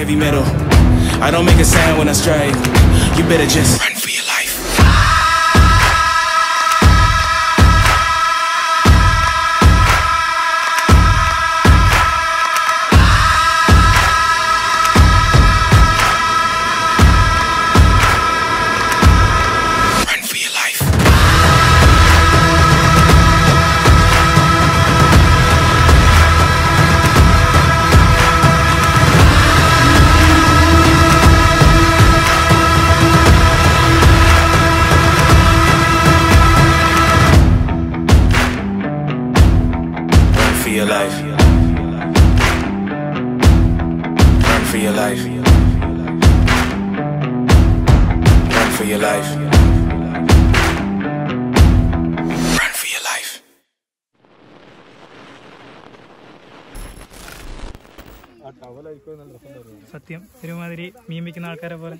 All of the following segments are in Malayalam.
heavy metal. I don't make a sound when I strike. You better just run for your life. Run for your life. Run for your life. Run for your life. Run for your life. Run for your life. സത്യം ഒരുമാതിരി മീൻ വെക്കുന്ന ആൾക്കാരെ പോലെ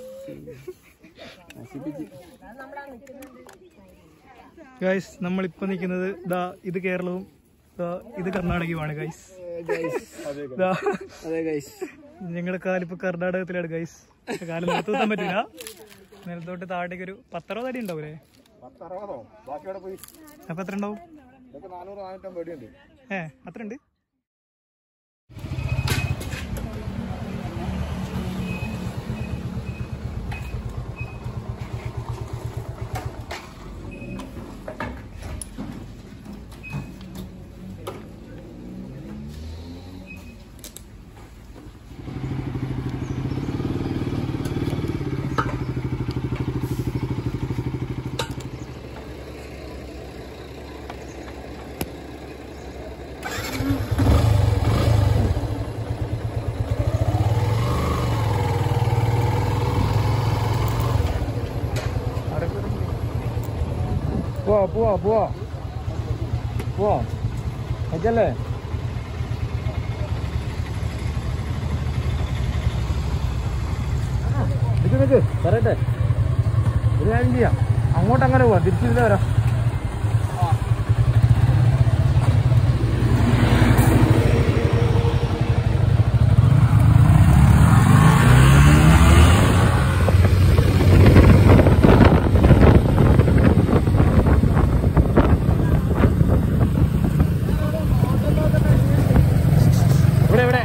ഗൈസ് നമ്മളിപ്പോ നിൽക്കുന്നത് ദാ ഇത് കേരളവും ദാ ഇത് കർണാടകയുമാണ് ഗൈസ് ദാ ഞങ്ങളുടെ കാലിപ്പോ കർണാടകത്തിലാണ് ഗൈസ് കാലം നിലത്തോട്ടാൻ പറ്റില്ല നിലത്തോട്ട് താഴേക്ക് ഒരു പത്തറുപത് അടി ഉണ്ടാവൂലേ അപ്പൊ എത്ര ഉണ്ടാവും ഏ അത്ര ഉണ്ട് പോവാ പോവാ പോവാ പോവാ അയച്ചല്ലേ നിക്ക് നിക്ക് പറയട്ടെ ഒരു കാര്യം ചെയ്യാം അങ്ങോട്ട് അങ്ങനെ പോവാം തിരിച്ചില്ല വരാം ഇവിടെ ഇവിടെ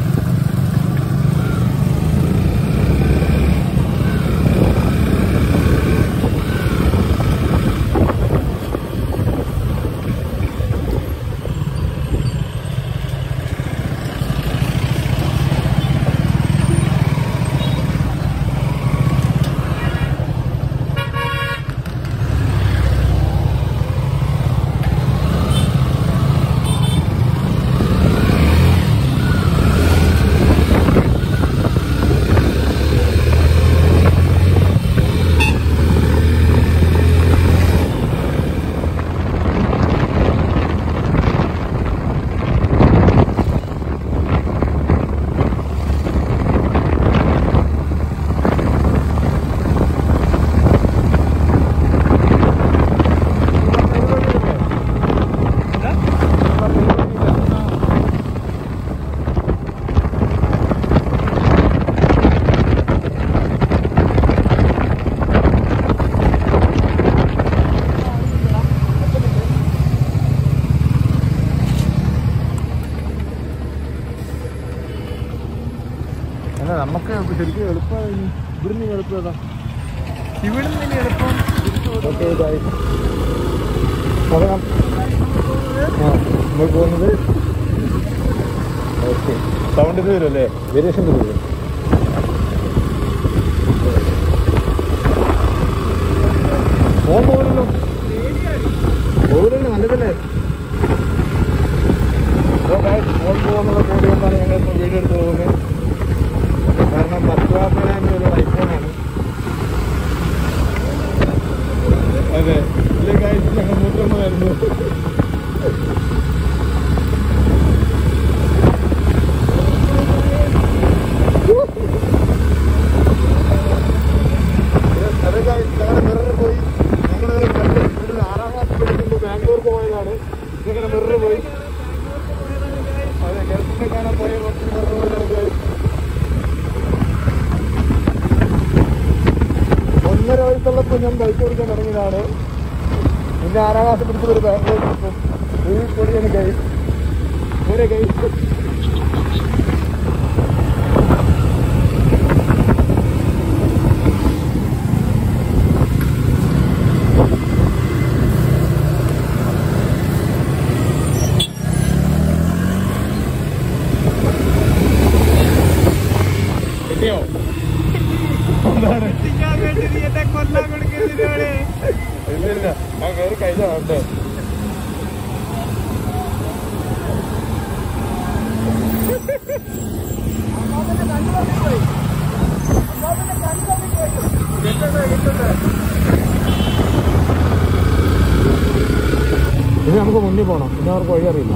അല്ല നമുക്ക് ശരിക്കും എളുപ്പമായി ഇവിടുന്ന് എളുപ്പം ഏതാ ഇവിടുന്ന് ഇനി എളുപ്പം ഓക്കെ ബൈ തുടങ്ങാം ആ നമ്മൾ പോകുന്നത് ഓക്കെ സൗണ്ട് ഇത് വരും അല്ലേ വേരിയേഷൻ വരും ഫോൺ പോകണല്ലോ പോകില്ലല്ലോ നല്ലതല്ലേ ഫോൺ പോകുന്നുള്ള കൂടി കൊണ്ടാണ് ഞങ്ങൾ ഇപ്പോൾ വീഡിയോ എടുത്ത് പോകുന്നത് കാരണം പത്തുവാപ്പനാൻ്റെ ഒരു ഐഫോണാണ് അതെ ഇല്ലേ കാഴ്ച ഞങ്ങൾ മൂത്രമായിരുന്നു പോയി ഞങ്ങൾ ആറാം ക്ലാസ് പഠിക്കുമ്പോൾ ബാംഗ്ലൂർ പോയതാണ് ഇങ്ങനെ മിറർ പോയി അതെ ഗൾഫിൽ കാണാൻ പോയ കുറച്ച് മിറർ ഉള്ളപ്പോൾ ഞാൻ ബൈക്ക് ഓടിക്കാൻ തുടങ്ങിയതാണ് പിന്നെ ആറാം ക്ലാസ് പിടിച്ചൊരു ബാങ്ക് ഈ പൊടിയാണ് ഗൈസ് ഒരു ഗൈസ് കിട്ടിയോ ഇല്ല ഇല്ല ഞാൻ കയറി കഴിഞ്ഞ ഉണ്ട് ഇനി നമുക്ക് മുന്നിൽ പോകണം പിന്നെ അവർക്ക് വഴി അറിയില്ല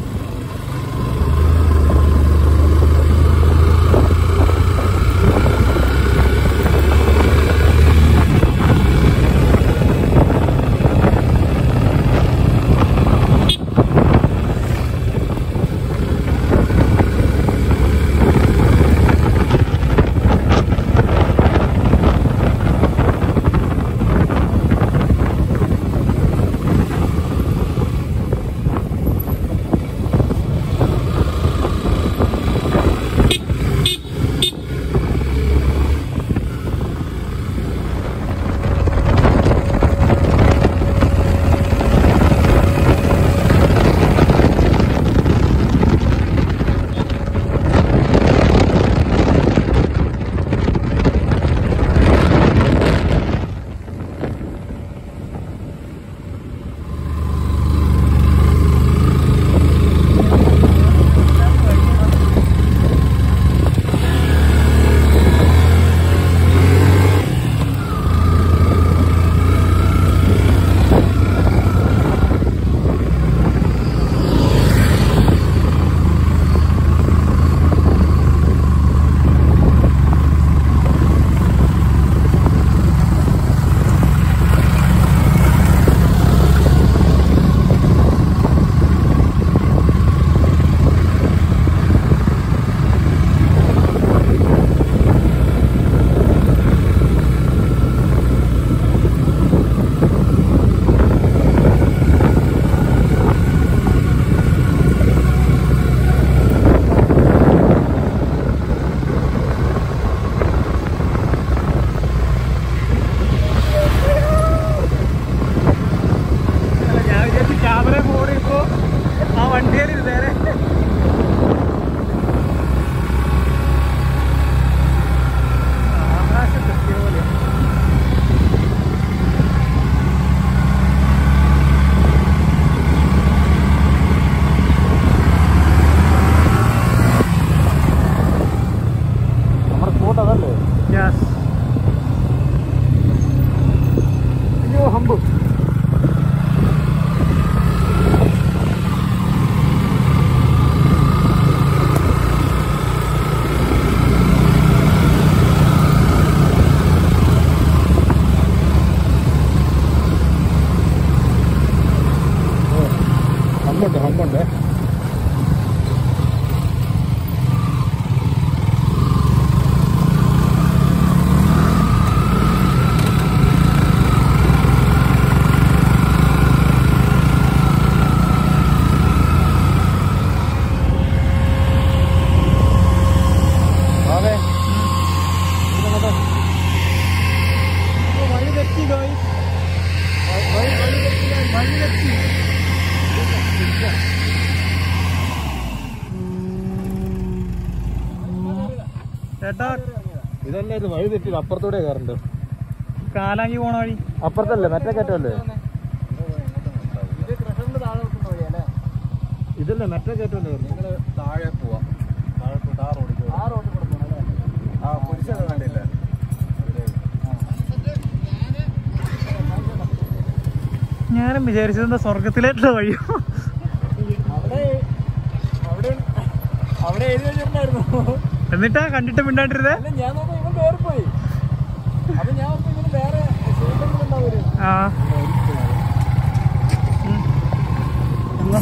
ഞാൻ വിചാരിച്ചു ക്യാമറ ഫോൺ ഇപ്പോ ആ വണ്ടിയിൽ ഇരുന്നേരെ ആകാശം തെറ്റിയ പോലെ നമ്മുടെ സ്പോട്ട് അതല്ലേ യെസ് അയ്യോ ഹമ്പ് ഹമ്പുണ്ട് ഹമ്പുണ്ട് അതെ വഴി തെറ്റി ഗോയ് വഴി തെറ്റി ചേട്ടാ ഇതല്ലേ ഇത് വഴി തെറ്റി അപ്പുറത്തൂടെ കയറണ്ട് കാലാങ്കി പോണ വഴി അപ്പുറത്തല്ലേ മറ്റേ കയറ്റമല്ലേ ഇതല്ലേ മറ്റേ കയറ്റമല്ലേ നിങ്ങള് താഴെ പോവാം താഴെ പോയിട്ട് ആ റോഡിൽ ആ റോഡിൽ കൂടെ പോകണം അല്ലേ ആ കുരിശൊക്കെ കണ്ടില്ലേ ഞാനും വിചാരിച്ചത് എന്താ സ്വർഗത്തിലേക്കുള്ള വഴിയോ അവിടെ അവിടെ അവിടെ എഴുതി വെച്ചിട്ടുണ്ടായിരുന്നു എന്നിട്ടാ കണ്ടിട്ട് മിണ്ടാണ്ടിരുന്നേ അല്ല ഞാൻ നോക്കുമ്പോ ഇവൻ കയറിപ്പോയി അപ്പൊ ഞാൻ ഓർത്തു ഇവന് വേറെ ഷൂട്ടൊന്നും ഉണ്ടാവൂലേ ആ ഉം. എന്നാ?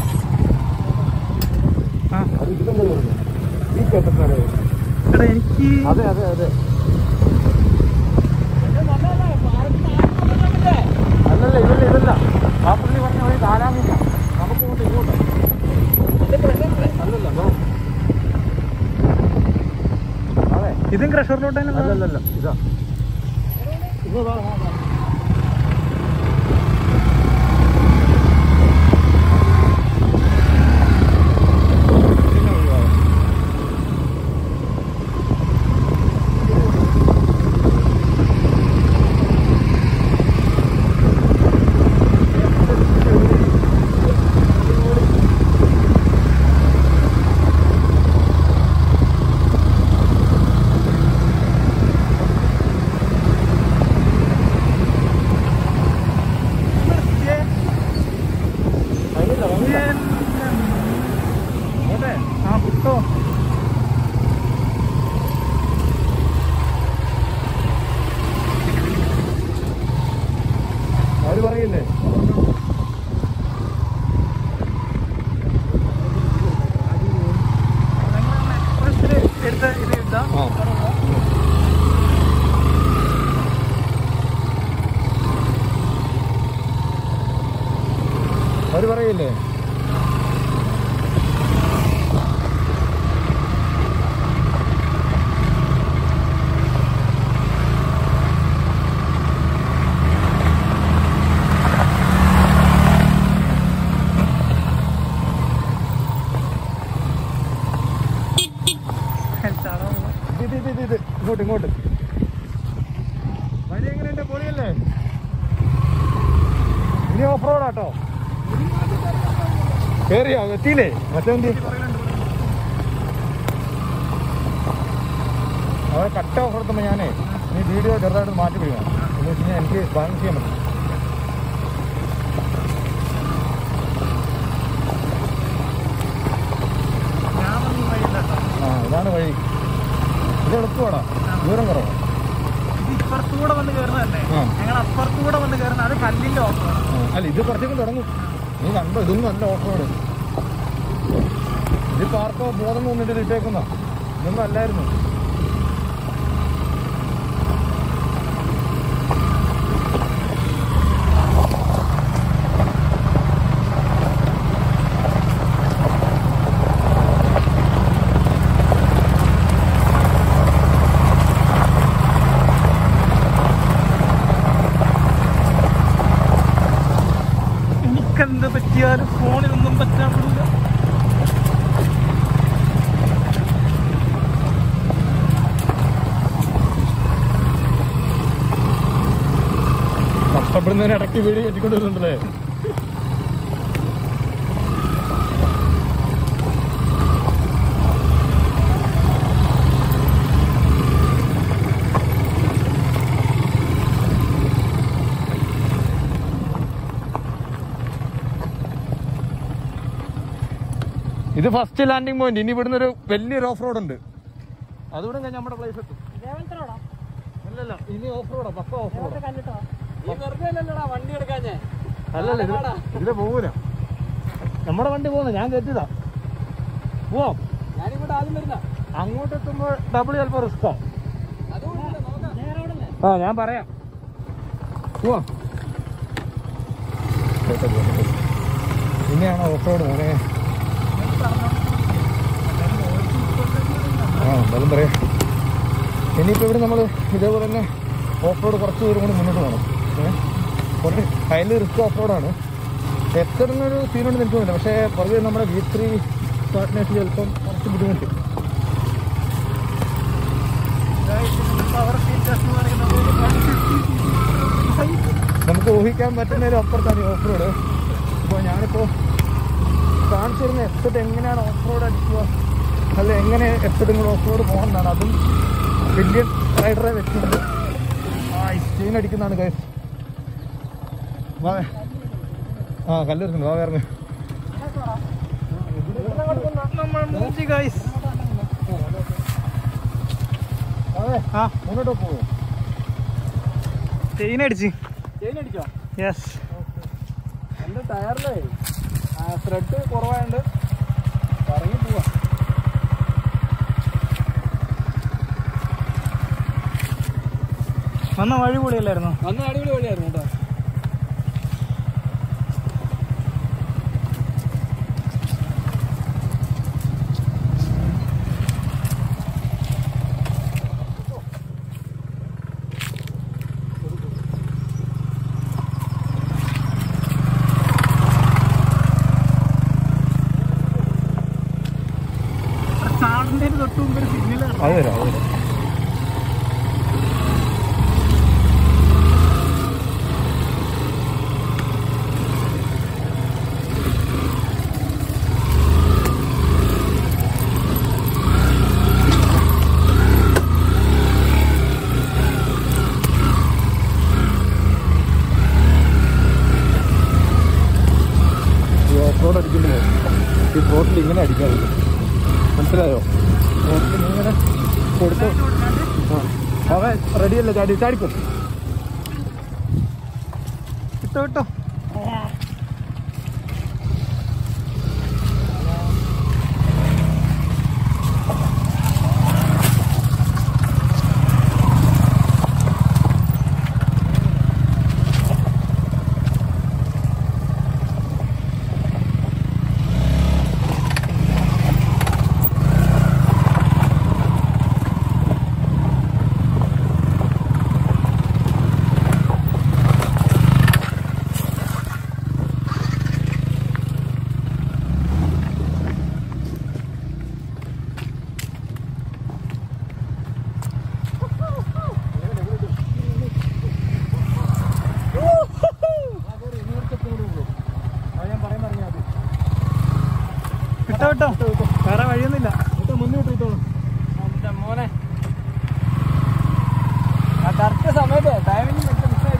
ആ അത് ഇതിലല്ലേ വരുന്നത് ഈ കയറ്റത്തിനല്ലേ എടാ എനിക്ക് അതെ അതെ അതെ അല്ലല്ല ഇതല്ല ഇതല്ല ആ പുള്ളി പറഞ്ഞ വഴി നാലാമില്ല നമുക്ക് ഇങ്ങോട്ട് ഇങ്ങോട്ട് അല്ലല്ല നോ. അതെ ഇതും ക്രഷറിലോട്ട് തന്നെ പോകുന്നത്? അല്ലല്ല ഇതാ ഇങ്ങോ വാ, വാ, വാ. പിന്നെ വഴി വാ. അതിലില്ല, വന്നില്ല. ഇങ്ങോട്ടേ. ആ വിട്ടോ അവര് പറയില്ലേ എക്സ്പ്രസ്സിൽ എടുത്ത ഇത് ഇതാ ആ അവര് പറയില്ലേ ഇത് ഇത് ഇത് ഇത് ഇങ്ങോട്ട് ഇങ്ങോട്ട് വഴി എങ്ങനെയുണ്ട് പൊളിയല്ലേ ഇനി ഓഫ് റോഡാട്ടോ കേറിയോ എത്തിയില്ലേ മറ്റേ അവിടെ കട്ട ഓഫ് എടുത്തുമ്പോൾ ഞാനേ ഈ വീഡിയോ ചെറുതായിട്ട് മാറ്റി പിടിക്കണം എന്ന് വെച്ച് കഴിഞ്ഞാൽ എനിക്ക് ബാലൻസ് ചെയ്യാൻ പറ്റും ഞാൻ വന്ന് വഴിയില്ല കേട്ടോ. ആ ഇതാണ് വഴി ഇത് എളുപ്പമാടാ ദൂരം കുറവാണ് ഇത് ഇപ്പുറത്തൂടെ വന്ന് കയറുന്നതല്ലേ ആ. ഞങ്ങൾ അപ്പുറത്തൂടെ വന്ന് കയറുന്ന അത് കല്ലിന്റെ ഓഫറാണ് അല്ല ഇത് കുറച്ചൊക്കെ തുടങ്ങും നീ കണ്ടോ ഇതൊന്നും നല്ല ഓഫ് റോഡ് ഇതിപ്പോ ആർക്കോ ബോധം തോന്നിട്ട് ഇട്ടേക്കുന്ന ഇതൊന്നും അല്ലായിരുന്നു എനിക്കെന്ത് പറ്റിയാലും ഫോണിലൊന്നും പറ്റാൻ പറ്റില്ല കഷ്ടപ്പെടുന്നതിന് ഇടയ്ക്ക് വീട് കെട്ടിക്കൊണ്ട് വരുന്നുണ്ടല്ലേ ഇത് ഫസ്റ്റ് ലാൻഡിംഗ് പോയിന്റ് ഇനി ഇവിടുന്ന് ഒരു വലിയൊരു ഓഫ് റോഡ് ഉണ്ട് അതുകൂടെ കഴിഞ്ഞ് നമ്മുടെ പ്ലേസ് എത്തും അല്ലല്ല ഇനി ഓഫ് റോഡാ പക്ക ഓഫ് റോഡ് വണ്ടി എടുക്കാഞ്ഞേ അല്ലല്ല ഇത് ഇതിലെ പോകൂല നമ്മുടെ വണ്ടി പോകുന്നു ഞാൻ കയറ്റിയതാ പോവാം ഞാനിങ്ങോട്ട് ആദ്യം വരുന്ന അങ്ങോട്ട് എത്തുമ്പോൾ ഡബിൾ ചിലപ്പോൾ റിസ്ക്കാ ആ ഞാൻ പറയാം പോവാം പിന്നെയാണോ ഓഫ് റോഡ് മോനെ ആ എന്തായാലും പറയാം ഇനിയിപ്പോൾ ഇവിടെ നമ്മൾ ഇതേപോലെ തന്നെ ഓഫ് റോഡ് കുറച്ച് ദൂരം കൂടി മുന്നോട്ട് പോകണം ഏഹ് കുറച്ച് ഹൈലി റിസ്ക് ഓഫ് റോഡാണ് എത്തുന്നൊരു സീനുണ്ട് എനിക്ക് തോന്നില്ല പക്ഷേ പുറകെ നമ്മുടെ വി ത്രീ പാർട്ട്നേഴ്സ് ചിലപ്പം കുറച്ച് ബുദ്ധിമുട്ട് പവർ ഫീച്ചേഴ്സ് എന്ന് പറയുന്നത് നമുക്ക് ഊഹിക്കാൻ പറ്റുന്ന ഒരു അപ്പുറത്താണ് ഈ ഓഫ് റോഡ് ഇപ്പോൾ ഞാനിപ്പോൾ കാണിച്ചു തരുന്ന എഫ്റ്റ് എങ്ങനെയാണ് ഓഫ് റോഡ് അടിക്കുക അല്ല എങ്ങനെ എഫ്റ്റ് നിങ്ങൾ ഓഫ് റോഡ് പോകുന്നതാണ് അതും വലിയ റൈഡറെ വെച്ചുകൊണ്ട് ആ ചെയിൻ അടിക്കുന്നതാണ് കൈ വാ വേ. ആ കല്ലെടുക്കുന്നു വാ വേറെ നമ്മൾ മൂഞ്ചി ഗൈസ് ആ മുന്നോട്ട് പോകും ചെയിൻ അടിച്ച് ചെയിൻ അടിച്ചോ യെസ് എന്റെ ടയറിലേ ത്രെഡ് കുറവായോണ്ട് കറങ്ങി പോവാ വന്ന വഴി പൊളിയല്ലായിരുന്നു അന്ന് അടിപൊളി വഴിയായിരുന്നു കേട്ടോ അവൻ റെഡിയല്ലേ ചാടി ചാടിക്കും വിട്ടോ വിട്ടോ വിട്ടോ വിട്ടോ വേറെ വഴിയൊന്നുമില്ല മുന്നോട്ട് ഇട്ടോളൂ മോനെ കറക്റ്റ് സമയത്ത് ടൈമിംഗ് മിസ്സായി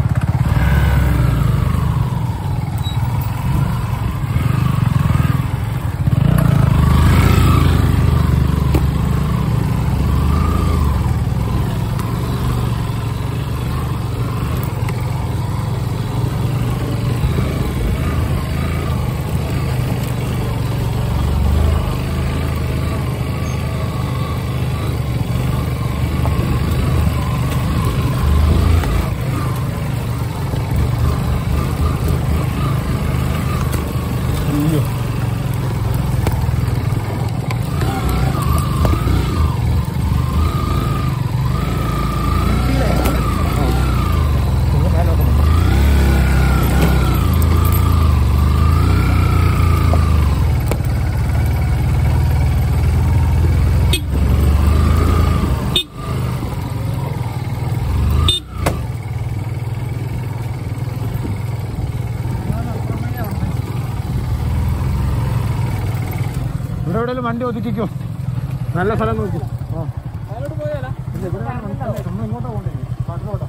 ഇവിടെ എവിടെയെങ്കിലും വണ്ടി ഒതുക്കിക്കോ നല്ല സ്ഥലം നോക്കി ആ ഇല്ല, ഇവിടെ വേണം മനസ്സിലായി. നമ്മൾ ഇങ്ങോട്ടാ പോകണ്ടേ കാട്ടിലോട്ടാ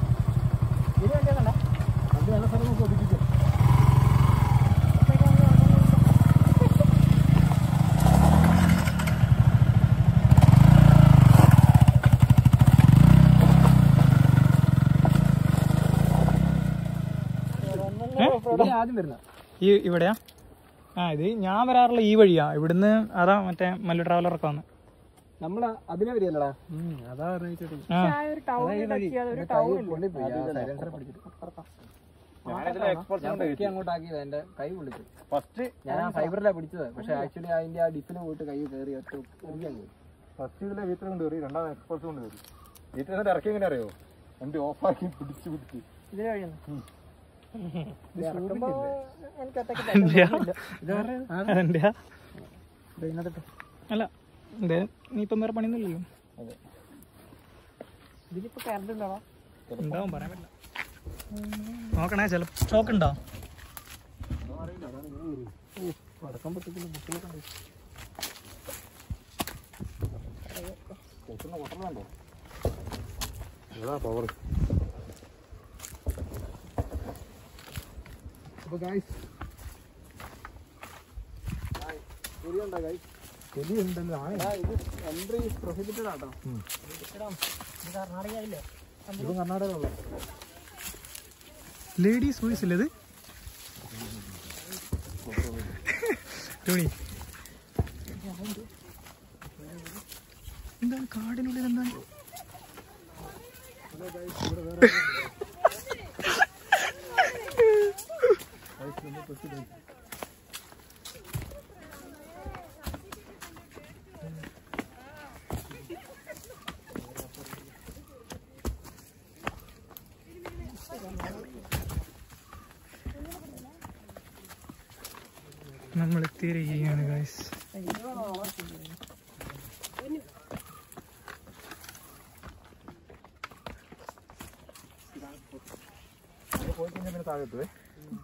വണ്ടി നല്ല സ്ഥലം നോക്കി ഒതുക്കിക്കോ ആദ്യം വരുന്ന ഈ ഇവിടെയാ ആ ഇത് ഞാൻ വരാറുള്ള ഈ വഴിയാ ഇവിടുന്ന് അതാ മറ്റേ മല്ലു ട്രാവലറൊക്കെ വന്ന് നമ്മള് അതിനെ വരികയല്ലടാ അതാ ആ അങ്ങോട്ടാക്കിയത് എന്റെ കൈ വിളിച്ചു ഫസ്റ്റ് ഞാൻ ആ ഫൈബറിലാണ് പിടിച്ചത് പക്ഷെ ആക്ച്വലി അതിന്റെ ആ ഡിപ്പിന് പോയിട്ട് കൈ കയറി ഒറ്റ എറിയാൻ പോയി ഫസ്റ്റ് ഇതിലെ വീട്ടിൽ കൊണ്ട് കയറി രണ്ടാമത് എക്സ്പോർട്സ് കൊണ്ട് കയറി വീട്ടിൽ എന്നിട്ട് ഇറക്കി എങ്ങനെ അറിയോ വണ്ടി ഓഫാക്കി പിടിച്ച് പിടിച്ച് ഇതിന് കഴിയുന്നു അതെന്റെയാ അല്ല എന്തേ നീ ഇപ്പം വേറെ പണിയൊന്നുമില്ലല്ലോ ഇതിലിപ്പോ കറണ്ട് ഉണ്ടോ ഉണ്ടാവും പറയാൻ പറ്റില്ല നോക്കണേ ചില സ്റ്റോക്ക് ഉണ്ടോ വടക്കം പറ്റത്തില്ല ബുക്കിലൊക്കെ ഉണ്ട് അതാ പവർ അപ്പൊ ഗായ്സ് ചെടി ഉണ്ടല്ലോ ഇത് എൻട്രി പ്രൊഹിബിറ്റഡ് ആട്ടോ ഇത് കർണാടകയിലുള്ള ലേഡീസ് വോയിസ് അല്ലേ ഇത് ടോണി എന്താണ് കാടിനുള്ളിൽ എന്താണ് നമ്മൾ എത്തിയിരിക്കുകയാണ് ഗൈസ് പോയി കഴിഞ്ഞാൽ പിന്നെ താഴെ എത്തുവേ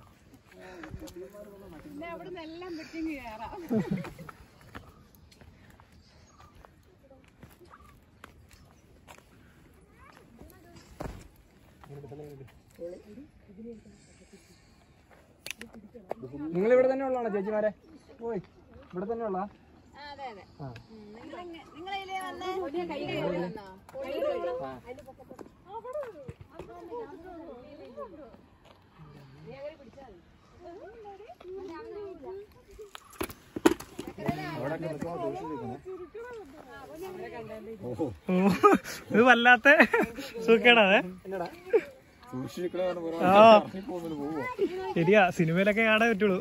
നിങ്ങൾ ഇവിടെ തന്നെ ഉള്ളതാണോ ചേച്ചിമാരെ ഓയ് ഇവിടെ തന്നെ ഉള്ള അതെ അതെ നിങ്ങളിതില് ഇത് വല്ലാത്ത സുഖേടാതെ സൂക്ഷിക്കണ ആ ശരിയാ സിനിമയിലൊക്കെ കാണാൻ പറ്റുള്ളൂ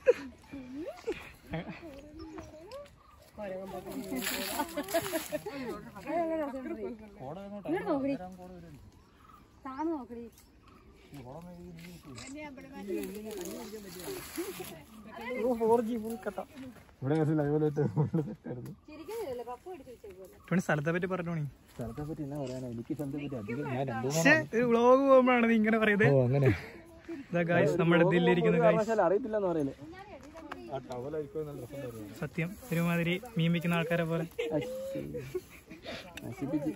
താന്ന് നോക്കടി ഇവിടെ ലൈവിലായിട്ട് ചിരിക്കുന്നില്ലല്ലേ പപ്പ അടിച്ചു വെച്ചേക്കുമല്ലോ ഇപ്പൊ സ്ഥലത്തെ പറ്റി പറഞ്ഞോണി സ്ഥലത്തെ പറ്റി എന്നാ പറയാനാ എനിക്ക് സ്ഥലത്തെ പറ്റി അധികം ഞാൻ രണ്ടു പക്ഷേ ഒരു വ്ളോഗ് പോകുമ്പോഴാണ് നീ ഇങ്ങനെ പറയുന്നത് അങ്ങനെ ഇതാ ഗായ്സ് നമ്മുടെ ദില്ലിരിക്കുന്ന ഗായ്സ് അറിയത്തില്ലെന്ന് പറയല്ലേ ആ ടവലായിരിക്കും നല്ല രസം തരുന്നത് സത്യം ഒരുമാതിരി മീമിക്കുന്ന ആൾക്കാരെ പോലെ നശിപ്പിച്ച്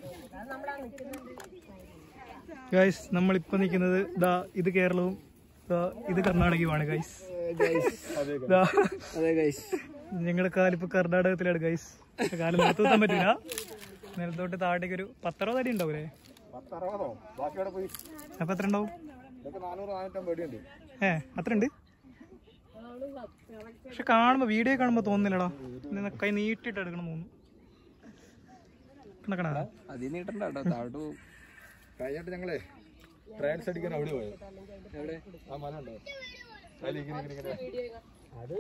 ഗായ്സ് നമ്മളിപ്പോ നിൽക്കുന്നത് ദാ ഇത് കേരളവും ദാ ഇത് കർണാടകയുമാണ് ഗായ്സ് ദാ അതെ ഗൈസ് ഞങ്ങളുടെ കാലിപ്പോ കർണാടകത്തിലാണ് ഗൈസ് കാലം നിലത്തുത്താൻ പറ്റില്ല നിലത്തോട്ട് താഴേക്ക് ഒരു പത്തറുപത് അടി ഉണ്ടാവൂലേ പത്തറുപതോ ബാക്കി അവിടെ പോയി അപ്പൊ എത്ര ഉണ്ടാവും ഇതൊക്കെ നാനൂറ് നാനൂറ്റമ്പത് പേടിയുണ്ട് ഏ അത്ര ഉണ്ട് പക്ഷെ കാണുമ്പോ വീഡിയോ കാണുമ്പോ തോന്നുന്നില്ലടാ ഇന്ന് കൈ നീട്ടിട്ട് എടുക്കണം തോന്നുന്നു കണക്കണ അതിന് ഇട്ടണ്ട കേട്ടോ താഴോട്ട് പോകും കഴിഞ്ഞിട്ട് ഞങ്ങളെ ട്രയൽസ് അടിക്കാൻ അവിടെ പോയത് എവിടെ ആ മല ഉണ്ടോ അതിൽ ഇങ്ങനെ ഇങ്ങനെ ഇങ്ങനെ അത്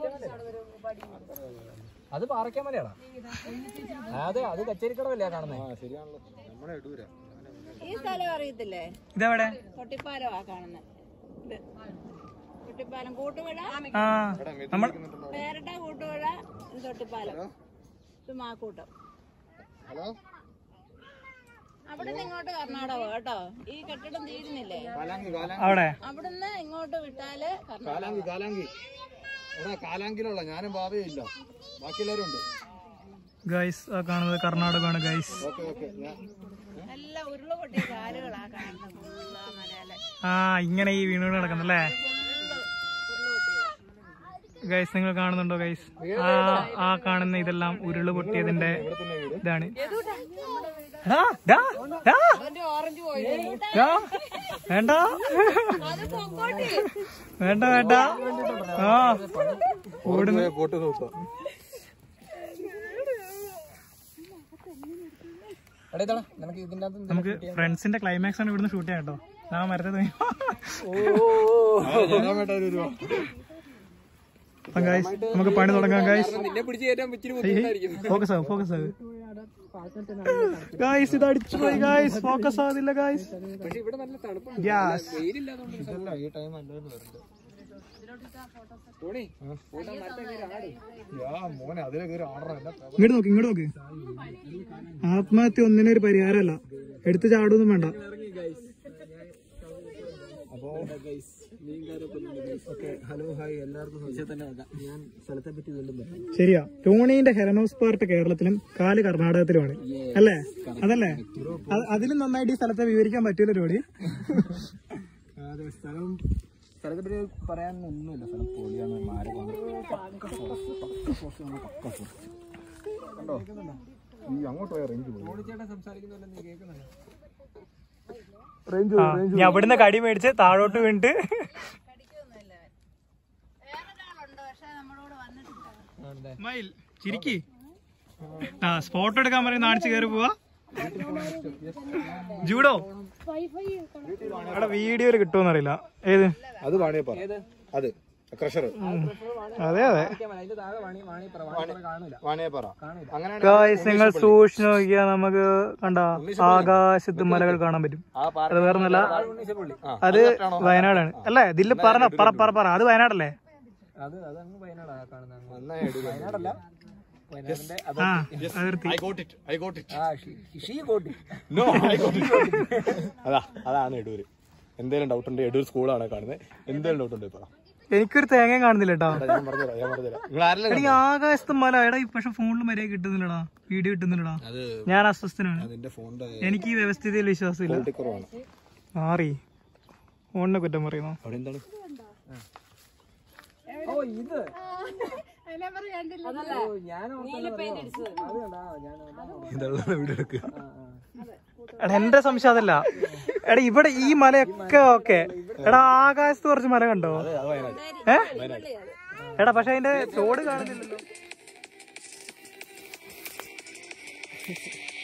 അത് പാറയ്ക്കാൻ മലയാടാ അതെ അത് കച്ചേരിക്കടവല്ലേ കാണുന്നേ ആ ശരിയാണല്ലോ നമ്മളെ ഇടൂരാ ഈ സ്ഥലം അറിയത്തില്ലേ ഇതെവിടെ തൊട്ടിപ്പാലമാ കാണുന്നത് ഇത് തൊട്ടിപ്പാലം കൂട്ടുപുഴ ആ നമ്മൾ പേരട്ട കൂട്ടുപുഴ ഇത് തൊട്ടിപ്പാലം ഇത് മാക്കൂട്ടം ഹലോ അവിടുന്ന് ഇങ്ങോട്ട് കർണാടക കേട്ടോ ഈ കെട്ടിടം തീരുന്നില്ലേ കാലാങ്കി കാലാങ്കി അവിടെ അവിടുന്ന് ഇങ്ങോട്ട് വിട്ടാല് കർണാടക കാലാങ്കി കാലാങ്കി എടാ കാലാങ്കിലുള്ള ഞാനും ബാബയും ഇല്ല ബാക്കി എല്ലാവരും ഉണ്ട് ഗൈസ് ആ കാണുന്നത് കർണാടകമാണ് ഗൈസ് ഓക്കെ ഓക്കെ ഞാൻ നല്ല ഉരുള് പൊട്ടിയ കാലുകളാ കാണുന്നത് ഉള്ള ആ മലയിലെ ആ ഇങ്ങനെ ഈ വീണു നടക്കുന്നല്ലേ ഉരുള് ഉരുള് പൊട്ടിയതാ ഗൈസ് നിങ്ങൾ കാണുന്നുണ്ടോ ഗൈസ് ആ ആ കാണുന്ന ഇതെല്ലാം ഉരുള് പൊട്ടിയതിന്റെ ഇതാണ് എടാ, ഡാ, ഡാ. ഡാ, വേണ്ട വേണ്ട വേണ്ട ആ ഓടുന്നു പോട്ട് നോക്കാം എടേതാ നിനക്ക് ഇതിന്റെ അകത്ത് നമുക്ക് ഫ്രണ്ട്സിന്റെ ക്ലൈമാക്സ് ആണ് ഇവിടുന്ന് ഷൂട്ട് ചെയ്യാം കേട്ടോ ആ മരത്തെ അപ്പം ഗൈസ് നമുക്ക് പണി തുടങ്ങാം ഗൈസ് നിന്നെ പിടിച്ച് കയറ്റാൻ ഇച്ചിരി ഫോക്കസ് ആവും ഫോക്കസ് ആവും ഗൈസ് ഇത് അടിച്ചു പോയി ഗൈസ് ഫോക്കസ് ആവുന്നില്ല ഗൈസ് പക്ഷെ ഇവിടെ നല്ല തണുപ്പാണ് ഗ്യാസ് വെയിലില്ലാത്തോണ്ട് ഇതല്ല ഈ ടൈം അല്ലായിരുന്നു വരണ്ടത് തോണി ഫോട്ടോ മരത്തെ കയറി ആട് യാ മോനെ അതിലെ കയറി ആടണം എന്നെ ഇങ്ങോട്ട് നോക്ക് ഇങ്ങോട്ട് നോക്ക് ആത്മഹത്യ ഒന്നിനും ഒരു പരിഹാരമല്ല എടുത്ത് ചാടൊന്നും വേണ്ട ഹലോ ഹായ് എല്ലാവർക്കും സംശയം തന്നെ വെക്കാം ഞാൻ സ്ഥലത്തെ പറ്റി വീണ്ടും പറയാം ശരിയാ ടോണീന്റെ ഹെറനോസ് പാർട്ട് കേരളത്തിലും കാല് കർണാടകത്തിലുമാണ് അല്ലേ അതല്ലേ അത് അതിലും നന്നായിട്ട് ഈ സ്ഥലത്തെ വിവരിക്കാൻ പറ്റൂല ജോഡി അതെ സ്ഥലം സ്ഥലത്തെ പറ്റി പറയാൻ ഒന്നുമില്ല സ്ഥലം പൊളിയാണ് മാരകമാണ് പക്ക ഫോറസ്റ്റ് പക്ക ഫോറസ്റ്റ് പക്ക ഫോറസ്റ്റ് കണ്ടോ ഈ അങ്ങോട്ട് പോയ റേഞ്ച് പോയി ഓടിച്ചേട്ടൻ സംസാരിക്കുന്നില്ല നീ കേൾക്കുന്നില്ല റേഞ്ച് ഞാൻ അവിടുന്ന് കടി മേടിച്ച് താഴോട്ട് വീണിട്ട് കടിക്കൊന്നുമില്ല വേറൊരാളുണ്ട് പക്ഷെ നമ്മളോട് വന്നിട്ടില്ല മയിൽ ചിരിക്കി ആ സ്പോട്ട് എടുക്കാൻ പറയും നാണിച്ച് കയറി പോവാ ജൂഡോ അവിടെ വീഡിയോയില് കിട്ടുമെന്നറിയില്ല ഏത് അത് വാണിയപ്പാറ അത് ക്രഷർ അതെ അതെ അതിന്റെ താഴെ വാണി വാണി പറ വാണി പറ കാണൂല വാണിയപ്പാറ അങ്ങനെയാണ് ഗായ്സ് നിങ്ങൾ സൂക്ഷിച്ചു നോക്കിയാൽ നമുക്ക് കണ്ട ആകാശത്ത് മലകൾ കാണാൻ പറ്റും ആ പാറ അത് വേറൊന്നല്ല ഉണ്ണീശപ്പള്ളി അത് വയനാടാണ് അല്ലേ ദില്ല് പറഞ്ഞ പറ പറ പറ അത് വയനാടല്ലേ അത് അത് അങ്ങ് വയനാടാ കാണുന്നത് അങ്ങ്. നന്നായി എടുക്കുക. വയനാടല്ല വയനാടിന്റെ അത് ആ അതിർത്തി I got it. I got it. ആ she got it No, I got it. അതാ അതാണ് എടൂര് എന്തേലും ഡൗട്ട് ഉണ്ട് എടൂർ സ്കൂളാണ് കാണുന്നത് എന്തേലും ഡൗട്ട് ഉണ്ട് ഇപ്പൊ എനിക്കൊരു തേങ്ങയും കാണുന്നില്ല കേട്ടോ ഞാൻ പറഞ്ഞുതരാം ഞാൻ പറഞ്ഞുതരാം നിങ്ങൾ ആരെല്ലാം എടി ആകാശത്ത് മല എടാ ഈ പക്ഷെ ഫോണിൽ മര്യാദ കിട്ടുന്നില്ലടാ വീഡിയോ കിട്ടുന്നില്ലടാ അത് ഞാൻ അസ്വസ്ഥനാണ് അതിന്റെ ഫോണിന്റെ എനിക്ക് ഈ വ്യവസ്ഥിതിയിൽ വിശ്വാസമില്ല ക്വാളിറ്റി കുറവാണ് മാറി ഫോണിനെ കുറ്റം പറയുന്നു അവിടെ എന്താണ് ഓ ഇത് നമ്പർ കണ്ടില്ല ഇതുള്ള വീഡിയോ എടുക്കുക എടാ എന്റെ സംശയം അതല്ല എടാ ഇവിടെ ഈ മലയൊക്കെ ഓക്കെ എടാ ആകാശത്ത് കുറച്ച് മല കണ്ടോ ഏ എടാ പക്ഷെ അതിന്റെ ചോട് കാണുന്നില്ലല്ലോ